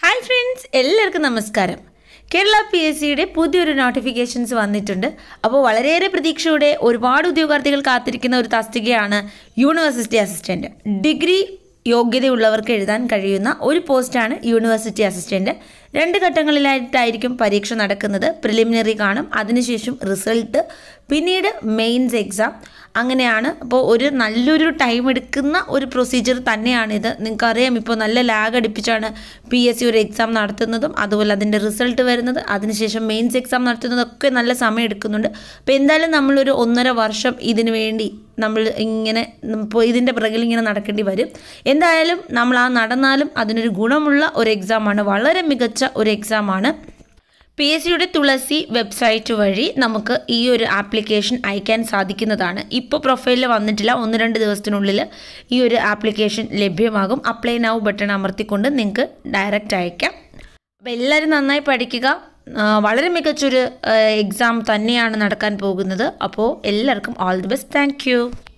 hi friends എല്ലാവർക്കും നമസ്കാരം Kerala P S സിയുടെ പുതിയൊരു നോട്ടിഫിക്കേഷൻസ് വന്നിട്ടുണ്ട് അപ്പോൾ വളരെയേറെ പ്രതീക്ഷയോടെ ഒരുപാട് ഉദ്യോഗാർത്ഥികൾ കാത്തിരിക്കുന്ന ഒരു തസ്തികയാണ് യൂണിവേഴ്സിറ്റി അസിസ്റ്റൻറ്റ് ഡിഗ്രി യോഗ്യതയുള്ളവർക്ക് എഴുതാൻ കഴിയുന്ന ഒരു പോസ്റ്റാണ് യൂണിവേഴ്സിറ്റി അസിസ്റ്റൻറ്റ് രണ്ട് ഘട്ടങ്ങളിലായിട്ടായിരിക്കും പരീക്ഷ നടക്കുന്നത് പ്രിലിമിനറി കാണും അതിനുശേഷം റിസൾട്ട് പിന്നീട് മെയിൻസ് എക്സാം അങ്ങനെയാണ് അപ്പോൾ ഒരു നല്ലൊരു ടൈം എടുക്കുന്ന ഒരു പ്രൊസീജിയർ തന്നെയാണിത് നിങ്ങൾക്കറിയാം ഇപ്പോൾ നല്ല ലാഗ് അടുപ്പിച്ചാണ് പി എസ് സി ഒരു എക്സാം നടത്തുന്നതും അതുപോലെ അതിൻ്റെ റിസൾട്ട് വരുന്നത് അതിനുശേഷം മെയിൻസ് എക്സാം നടത്തുന്നതൊക്കെ നല്ല സമയം എടുക്കുന്നുണ്ട് അപ്പോൾ എന്തായാലും നമ്മളൊരു ഒന്നര വർഷം ഇതിനു വേണ്ടി നമ്മൾ ഇങ്ങനെ ഇപ്പോൾ ഇതിൻ്റെ പിറകിൽ ഇങ്ങനെ നടക്കേണ്ടി വരും എന്തായാലും നമ്മൾ ആ നടന്നാലും അതിനൊരു ഗുണമുള്ള ഒരു എക്സാമാണ് വളരെ മികച്ച ഒരു എക്സാമാണ് പി എസ് സിയുടെ തുളസി വെബ്സൈറ്റ് വഴി നമുക്ക് ഈ ഒരു ആപ്ലിക്കേഷൻ അയക്കാൻ സാധിക്കുന്നതാണ് ഇപ്പോൾ പ്രൊഫൈലിൽ വന്നിട്ടില്ല ഒന്ന് രണ്ട് ദിവസത്തിനുള്ളിൽ ഈ ഒരു ആപ്ലിക്കേഷൻ ലഭ്യമാകും അപ്ലൈ നൗ ബട്ടൺ അമർത്തിക്കൊണ്ട് നിങ്ങൾക്ക് ഡയറക്റ്റ് അയക്കാം അപ്പോൾ എല്ലാവരും നന്നായി പഠിക്കുക ആ, വളരെ മികച്ചൊരു എക്സാം തന്നെയാണ് നടക്കാൻ പോകുന്നത് അപ്പോൾ എല്ലാവർക്കും ഓൾ ദി ബെസ്റ്റ് താങ്ക്